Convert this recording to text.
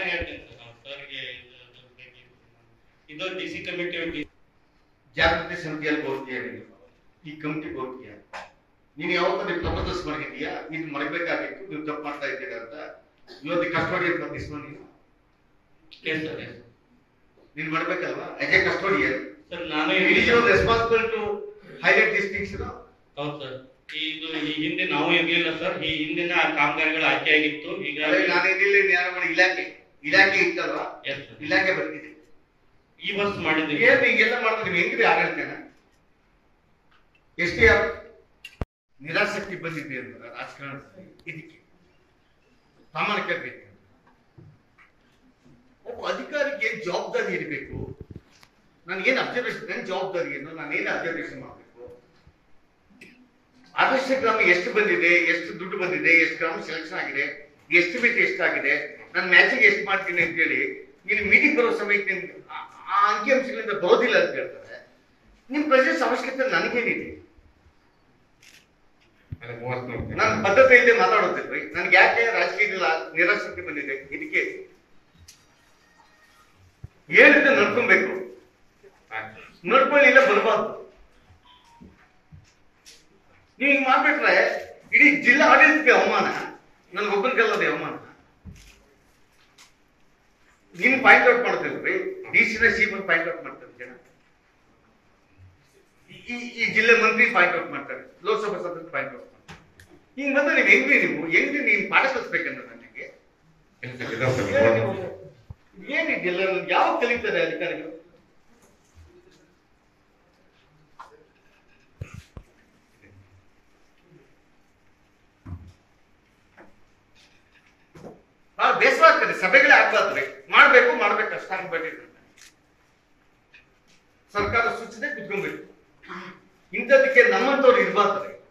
ನಾನೇ ಹೇಳ್ತೇನೆ ಸರ್ ನಾವು ಸರ್ಗೆ ಇದು ಡಿ ಸಿ ಕಮಿಟಿ ಜಾಗೃತಿ ಸಮಿತಿಯಲ್ಲಿ ಹೋಗ್ತೀಯ ನೀನು ಈ ಕಮಿಟಿಗೆ ಹೋಗ್ತೀಯ ನೀನು ಯಾವತ್ತೂ ಪ್ರಪೋಸಲ್ಸ್ ಮಾಡಿದೀಯಾ ಇದು ಮಾಡಬೇಕಾಗಿತ್ತು ನೀವು ತಪ್ಪು ಮಾಡ್ತಾ ಇದ್ದೀರಾ ಅಂತ ಇವತ್ತು ಕಸ್ಟೋಡಿಯನ್ ಬಂದಿಸ್ಕೊ ನೀನು ಎಸ್ ಸರ್ ಎಸ್ ನೀನು ಮಾಡ್ಬೇಕಲ್ವಾ ಆಸ್ ಎ ಕಸ್ಟೋಡಿಯನ್ ಸರ್ ನಾನು it is your responsible to highlight this things ಹೌದು ಸರ್ ಇದು ಈ ಹಿಂದೆ ನಾವು ಇರ್ಲಿಲ್ಲ ಸರ್ ಈ ಹಿಂದಿನ ಕಾಮಗಾರಿಗಳು ಆಯ್ಕೆ ಆಗಿತ್ತು ಈಗ ನಾನು ಇರಲಿಲ್ಲ ನ್ಯಾಯಗಳ ಇಲಾಖೆ ಇಲಾಖೆ ಇತ್ತಲ್ವಾ ಎಸ್ ಸರ್ ಇಲಾಖೆ ಬರ್ತಿದೆ ಈ ವರ್ಷ ಮಾಡಿದ್ದೀವಿ ಏನು ಈಗೆಲ್ಲ ಮಾಡಿದ್ರೆ ನೀವು ಹೆಂಗ್ರಿ ಆಡಳಿತನ ಎಷ್ಟೇ ನಿರಾಸಕ್ತಿ ಬಂದಿದೆ ಅಂದ್ರೆ ರಾಜಕಾರಣದಲ್ಲಿ ಇದಕ್ಕೆ ಪ್ರಾಮಾಣಿಕ ಬೇಕು ಒಬ್ಬ ಅಧಿಕಾರಿಗೆ ಏನ್ ಜವಾಬ್ದಾರಿ ಇರಬೇಕು ನನಗೇನು ಅಬ್ಸರ್ವೇಷನ್ ನನ್ನ ಜವಾಬ್ದಾರಿ ಏನು ನಾನು ಏನು ಅಬ್ಸರ್ವೇಷನ್ ಮಾಡಬೇಕು ಆದರ್ಶ ಗ್ರಾಮ ಎಷ್ಟು ಬಂದಿದೆ ಎಷ್ಟು ದುಡ್ಡು ಬಂದಿದೆ ಎಷ್ಟು ಗ್ರಾಮ ಸೆಲೆಕ್ಷನ್ ಆಗಿದೆ ಎಸ್ಟಿಮೇಟ್ ಎಷ್ಟಾಗಿದೆ ನಾನು ಮ್ಯಾಚಿಂಗ್ ಎಷ್ಟು ಮಾಡ್ತೀನಿ ಅಂತೇಳಿ ನೀನು ಮೀಟಿಂಗ್ ಬರೋ ಸಮಯಕ್ಕೆ ನೀನು ಆ- ಆ ಅಂಕಿಅಂಶಗಳಿಂದ ಬರೋದಿಲ್ಲ ಅಂತ ಹೇಳ್ತಾರೆ ನಿಮ್ ಪ್ರೆಸೆನ್ಸ್ ಅವಶ್ಯಕತೆ ನನಗೇನಿದೆ ನಾನು ಬದ್ಧತೆಯಿಂದ ಮಾತಾಡೋದಿಲ್ರಿ ನನ್ಗೆ ಯಾಕೆ ರಾಜಕೀಯದಲ್ಲಿ ಆ ನಿರಾಸಕ್ತಿ ಬಂದಿದೆ ಇದಕ್ಕೆ ಹೇಳಿದ್ರೆ ನಡ್ಕೊಬೇಕು ನಡ್ಕೊಳ್ಳಿಲ್ಲ ಬರಬಾರ್ದು ನೀವು ಹಿಂಗ್ ಮಾಡ್ಬಿಟ್ರೆ ಇಡೀ ಜಿಲ್ಲಾ ಆಡಳಿತಕ್ಕೆ ಅವಮಾನ ನನ್ಗೊಬ್ಬನ ಕಲ್ಲದೆ ಅವಮಾನ ನಿಮ್ ಪಾಯಿಂಟ್ ಔಟ್ ಮಾಡ್ತಿಲ್ರಿ ಡಿ ಸಿನ ಸಿ ಪಾಯಿಂಟ್ ಔಟ್ ಮಾಡ್ತಾರೆ ಜನ ಈ- ಈ ಈ ಜಿಲ್ಲೆ ಮಂತ್ರಿ ಪಾಯಿಂಟ್ ಔಟ್ ಮಾಡ್ತಾರೆ ಲೋಕಸಭಾ ಸದಸ್ಯ ಪಾಯಿಂಟ್ ಔಟ್ ಮಾಡ್ತಾರೆ ಹಿಂಗ್ ಬಂದ್ರೆ ನೀವು ಹೆಂಗ್ರಿ ನೀವು ಹೆಂಗ್ರಿ ನೀವು ಪಾಠ ಕಲಿಸ್ಬೇಕಂದ್ರೆ ನನಗೆ ಏನಿದೆಲ್ಲ ಯಾವ ಕಲಿತಾರೆ ಅಧಿಕಾರಿಗಳು ಬಹಳ ಬೇಸರ ಆಗ್ತದೆ ಸಭೆಗಳೇ ಆಗ್ಬಾರ್ದ್ರಿ ಮಾಡ್ಬೇಕು ಮಾಡ್ಬೇಕು ಅಷ್ಟ ಆಗ್ಬೇಡಿ ಸರ್ಕಾರ ಸೂಚನೆ ಕುತ್ಕೊಬೇಕು ಇಂಥದಕ್ಕೆ ನಮ್ಮಂತವ್ರು ಇರ್ಬಾರ್ದ್ರಿ